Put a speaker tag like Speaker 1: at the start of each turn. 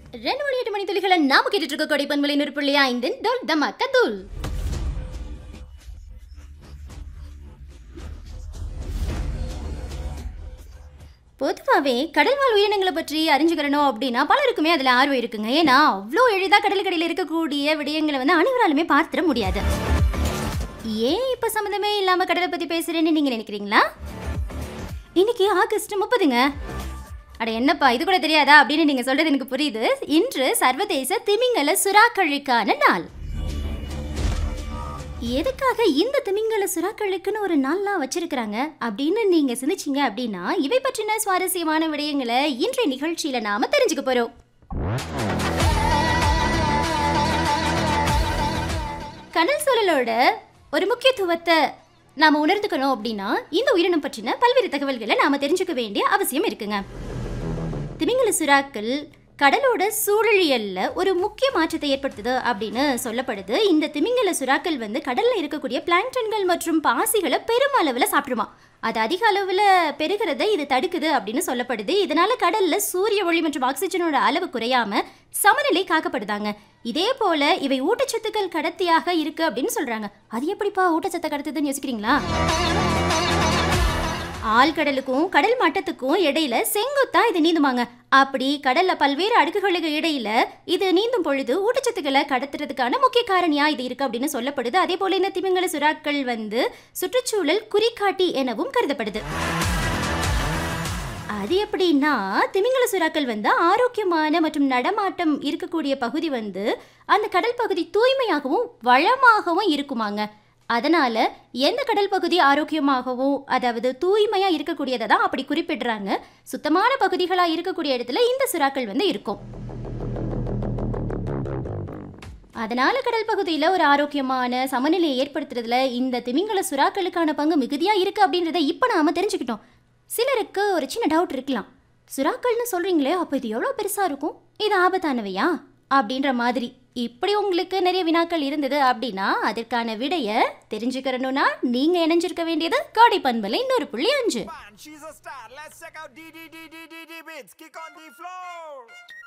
Speaker 1: ரெண்டு மணி எட்டு மணி துளிகளை நாம கேட்டுட்டு இருக்க கொடை பண்பலை நூறு புள்ளி ஐந்து டோல் தமா கதூல் பொதுவாகவே கடல் வாழ் உயிரினங்களை பற்றி அறிஞ்சுக்கிறணும் அப்படின்னா பலருக்குமே அதில் ஆர்வம் இருக்குங்க ஏன்னா அவ்வளோ எளிதாக கடலுக்கடியில் இருக்கக்கூடிய விடயங்களை வந்து அனைவராலுமே பார்த்துட முடியாது ஏன் இப்போ சம்மந்தமே இல்லாமல் கடலை பற்றி பேசுகிறேன்னு நீங்கள் நினைக்கிறீங்களா இன்னைக்கு ஆகஸ்ட் முப்பதுங்க அட என்னப்பா இது கூட தெரியாதா அப்படின்னு நீங்கள் சொல்கிறது எனக்கு புரியுது இன்று சர்வதேச திமிங்கல சுறாக்களுக்கான நாள் எதுக்காக இந்த திமிங்கல சுறாக்களுக்குன்னு ஒரு நாள்லாம் வச்சிருக்கிறாங்க அப்படின்னு நீங்க சிந்திச்சீங்க அப்படின்னா இவை பற்றின சுவாரஸ்யமான விடயங்களை இன்றைய நிகழ்ச்சியில நாம தெரிஞ்சுக்க போறோம் கடல் சூழலோட ஒரு முக்கியத்துவத்தை நாம உணர்ந்துக்கணும் அப்படின்னா இந்த உயிரினம் பற்றின பல்வேறு தகவல்களை நாம தெரிஞ்சுக்க வேண்டிய அவசியம் இருக்குங்க திமிங்கல சுறாக்கள் கடலோட சூழலியல்ல ஒரு முக்கிய மாற்றத்தை ஏற்படுத்துது அப்படின்னு சொல்லப்படுது இந்த திமிங்கல சுறாக்கள் வந்து கடல்ல இருக்கக்கூடிய பிளாங்டன்கள் மற்றும் பாசிகளை பெரும் அளவில் சாப்பிடுமா அது அதிக அளவில் பெருகிறதை இது தடுக்குது அப்படின்னு சொல்லப்படுது இதனால கடல்ல சூரிய ஒளி மற்றும் ஆக்சிஜனோட அளவு குறையாம சமநிலை காக்கப்படுதாங்க இதே போல இவை ஊட்டச்சத்துக்கள் கடத்தியாக இருக்கு அப்படின்னு சொல்றாங்க அது எப்படிப்பா ஊட்டச்சத்தை கடத்துதுன்னு யோசிக்கிறீங்களா ஆழ்கடலுக்கும் கடல் மட்டத்துக்கும் இடையில செங்குத்தா இது நீந்துமாங்க அப்படி கடல்ல பல்வேறு அடுக்குகளுக்கு இடையில இது நீந்தும் பொழுது ஊட்டச்சத்துக்களை கடத்துறதுக்கான முக்கிய காரணியா இது இருக்கு அப்படின்னு சொல்லப்படுது அதே போல இந்த திமிங்கல சுறாக்கள் வந்து சுற்றுச்சூழல் குறிகாட்டி எனவும் கருதப்படுது அது எப்படின்னா திமிங்கல சுறாக்கள் வந்து ஆரோக்கியமான மற்றும் நடமாட்டம் இருக்கக்கூடிய பகுதி வந்து அந்த கடல் பகுதி தூய்மையாகவும் வளமாகவும் இருக்குமாங்க அதனால எந்த கடல் பகுதி ஆரோக்கியமாகவும் அதாவது தூய்மையா இருக்கக்கூடியதை தான் அப்படி குறிப்பிடுறாங்க சுத்தமான பகுதிகளா இருக்கக்கூடிய இடத்துல இந்த சுறாக்கள் வந்து இருக்கும் அதனால கடல் பகுதியில் ஒரு ஆரோக்கியமான சமநிலையை ஏற்படுத்துறதுல இந்த திமிங்கல சுறாக்களுக்கான பங்கு மிகுதியா இருக்கு அப்படின்றத இப்போ நாம தெரிஞ்சுக்கிட்டோம் சிலருக்கு ஒரு சின்ன டவுட் இருக்கலாம் சுறாக்கள்னு சொல்றீங்களே அப்போ இது எவ்வளோ பெருசா இருக்கும் இது ஆபத்தானவையா அப்படின்ற மாதிரி இப்படி உங்களுக்கு நிறைய வினாக்கள் இருந்தது அப்படின்னா அதற்கான விடைய தெரிஞ்சுக்கிறணும்னா நீங்க இணைஞ்சிருக்க வேண்டியது காடை பண்பலை இன்னொரு புள்ளி அஞ்சு
Speaker 2: Man, she's a star. Let's check out DDDDDD bits. Kick on the floor.